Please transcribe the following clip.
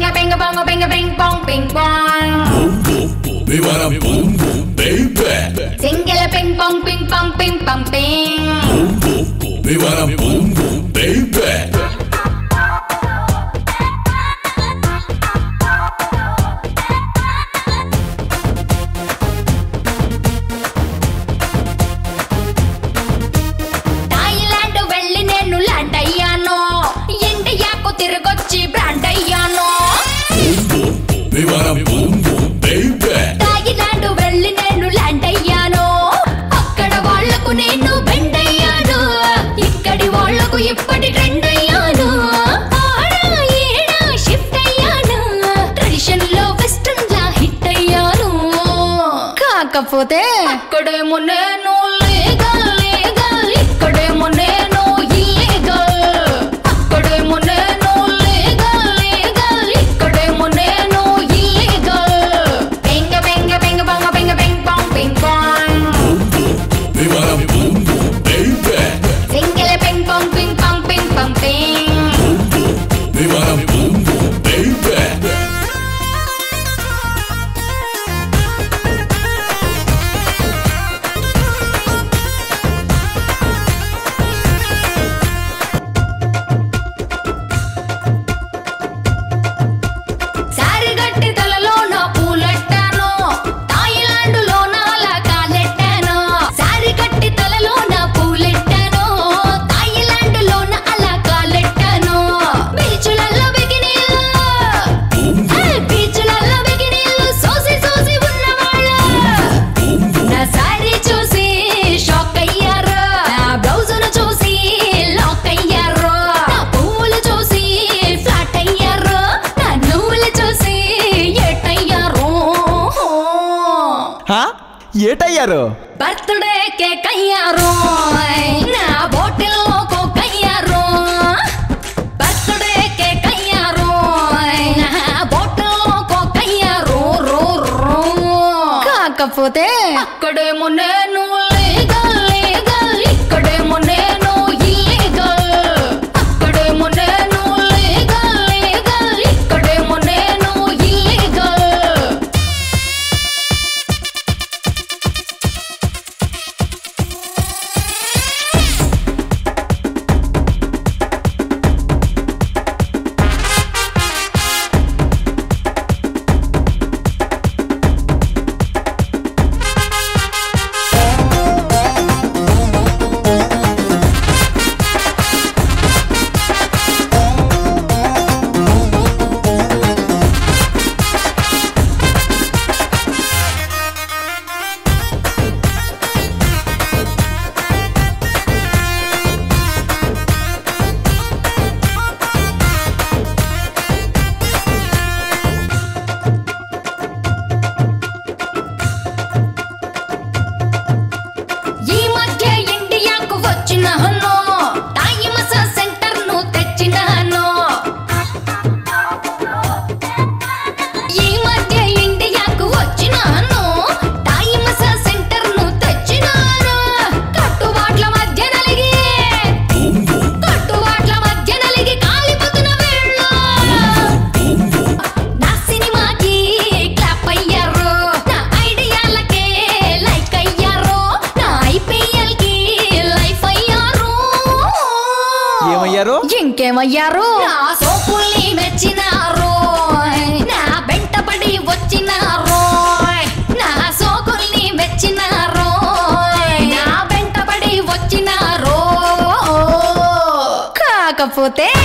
bing bong bing bing bong bing bong. Boom boom boom, we wanna boom boom baby. Single ping pong ping pong ping pong ping. Boom boom boom, we wanna boom boom baby. Thailand వెళ్ళి నేను land అయ్యాను ఇండియాకు తిరిగొచ్చి brand అయ్యాను Boom boom boom, we wanna boom boom baby. Thailand వెళ్ళి నేను land అయ్యాను అక్కడ వాళ్లకు నేను బెండ్ అయ్యాను ఇక్కడి వాళ్లకు ఇప్పటి ట్రెండ్ అయ్యాను ఆడ ఈడ షిఫ్ట్ అయ్యాను ట్రెడిషన్ లో వెస్టర్న్ లా హిట్ అయ్యాను కాకపోతే అక్కడేమో నేను లీగల్ లీగల్ ఇక్కడేమో నేను ఇల్లీగల్ అక్కడేమో నేను లీగల్ లీగల్ ఇక్కడేమో నేను ఇల్లీగల్ బెంగ బెంగ బెంగ బొంగ బెంగ బెంగ బాంగ్ బెంగ బాంగ్ Boom boom boom, we wanna boom boom baby. Single ping pong ping pong ping pong ping Boom boom boom, we wanna boom boom baby. సారి గట్టి తలలో నా పూలెట్టాను థాయిలాండ్ లో నాలా కాలెట్టాను సారి గట్టి తలలో నా పూలెట్టాను థాయిలాండ్ లో నా అలా కాలెట్టాను బీచులలో బిగినీళ్ళు Boom boom ఏ బీచులలో బిగినీళ్ళు సోసి సోసి ఉన్నవాళ్ళు boom boom, నా సారీ చూసి షాక్ అయ్యారు నా బ్లౌజును చూసి లాక్ అయ్యారు నా పువ్వులు చూసి ఫ్లాట్ అయ్యారు నా నువ్వులు చూసి ఎట్టయ్యారు హా? ఏటయ్యారు బర్త్డే కేక్ అయ్యారు నా బాటిల్ కోక్ అయ్యారు బర్త్డే కేక్ అయ్యారు నా బాటిల్ కోక్ అయ్యారు రో రో కాకపోతే అక్కడేమో నేను లీగల్ లీగల్ ఇక్కడేమో నేను ఇల్లీగల్ అక్కడేమో నేను లీగల్ లీగల్ ఇక్కడేమో నేను ఇల్లీగల్ ఈ మధ్య ఇండియాకు వచ్చినాను తాయి మసా సెంటర్ ను తెచ్చినాను ఈ మధ్య ఇండియాకు వచ్చినాను తాయి మసా సెంటర్ ను తెచ్చినాను కట్టుబాట్ల మధ్య నలిగి boom boom, కట్టుబాట్ల మధ్య నలిగి కాలిపోతున్న వేళ్ళు boom boom, నా సినిమాకి క్లాప్ అయ్యారు నా ఐడియాలకే లైక్ అయ్యారు నా ఐపీఎల్ కి లైఫ్ అయ్యారు ఏమయ్యారు ఇంకేమయ్యారు నా సోపుల్ని మెచ్చినారు నా వెంటబడి వచ్చినారు నా సోకుల్ని మెచ్చినారు నా వెంటబడి వచ్చినారు కాకపోతే